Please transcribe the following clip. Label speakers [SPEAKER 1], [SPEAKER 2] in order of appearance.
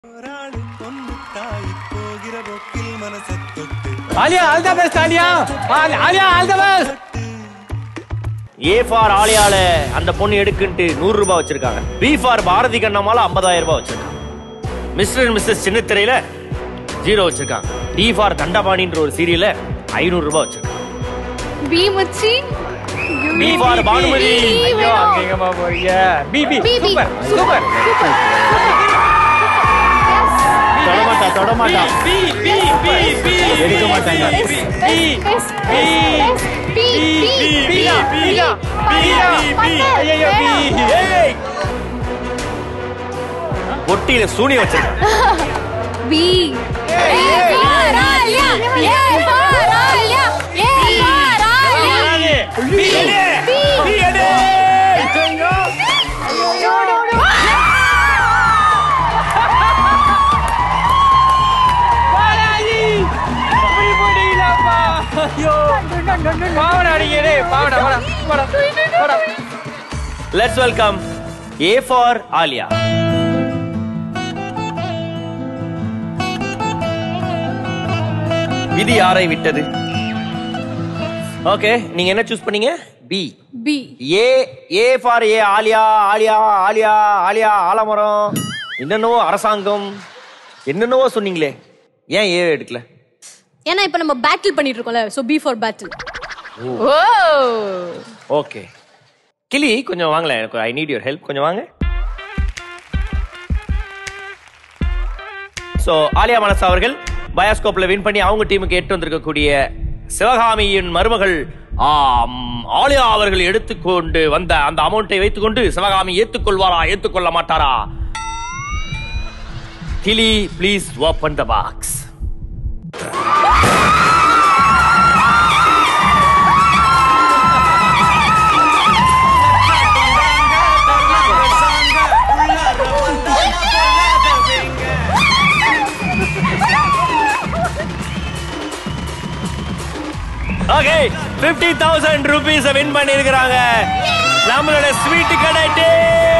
[SPEAKER 1] Alia all the best Aaliya all- Aaliya all the best
[SPEAKER 2] A for ஆலியால அந்த பொண்ணு எடுக்குன்ட்டு நூறு ரூபாய் வச்சிருக்காங்க பி ஃபார் பாரதி கண்ணம்மால ஐம்பதாயிரம் ரூபாய் வச்சிருக்காங்க மிஸ்டர் அண்ட் மிஸ்ஸஸ் சின்னத்திரையில ஜீரோ வச்சிருக்காங்க டி ஃபார் தண்டபாணின்ற ஒரு சீரியல்ல ஐநூறு ரூபாய் வச்சிருக்காங்க
[SPEAKER 3] பி மச்சி
[SPEAKER 2] பி ஃபார் பானுமதி
[SPEAKER 1] ஐயோ அங்க எங்கம்மா போறீங்க B B
[SPEAKER 3] B, B.
[SPEAKER 1] Super super
[SPEAKER 2] தொடமாட்டா தொடமாட்டா
[SPEAKER 1] பி பி பி பி
[SPEAKER 2] எடுக்க மாட்டாங்க
[SPEAKER 1] பி பி
[SPEAKER 3] பி
[SPEAKER 1] பி பீலா பீலா பீலா ஐயோ பி ஏய்
[SPEAKER 2] பொட்டியில சூனி வச்சிருக்காங்க
[SPEAKER 3] B A for Aaliya A for Aaliya A for Aaliya
[SPEAKER 1] B
[SPEAKER 2] B எடு.
[SPEAKER 1] பாலாஜி அப்படி போடீங்களப்பா ஐயோ பாவடா அடிக்கிறே பாவடா வாடா வாடா வாடா
[SPEAKER 2] let's welcome A for Aaliya விதி யாரை விட்டது ஓகே நீங்க என்ன சூஸ் பண்ணீங்க B
[SPEAKER 3] B
[SPEAKER 2] A A for A Aaliya Aaliya Aaliya Aaliya ஆலமரம் என்னென்னவோ அரசாங்கம் என்னென்னவோ சொன்னீங்களே ஏன் ஏ எடுக்கல
[SPEAKER 3] ஏன்னா இப்ப நம்ம பேட்டில் பண்ணிட்டு இருக்கோம்ல so B for battle oh
[SPEAKER 2] okay கிளி கொஞ்சம் வாங்களேன் எனக்கு ஐ நீட் யுவர் ஹெல்ப் கொஞ்சம் வாங்க ஸோ ஆலியா மனசா அவர்கள் பயாஸ்கோப்ல வின் பண்ணி அவங்க டீமுக்கு எட்டு வந்திருக்கக்கூடிய சிவகாமியின் மருமகள் ஆம், ஆலியா அவர்கள் எடுத்துக்கொண்டு வந்த அந்த அமௌண்ட்டை வைத்துக்கொண்டு சிவகாமி ஏத்துக்கொள்வாரா ஏத்துக்கொள்ள மாட்டாரா கிளி please open the box okay fifty thousand rupees win பண்ணிருக்கிறாங்க நம்மளோட ஸ்வீட் கடை team.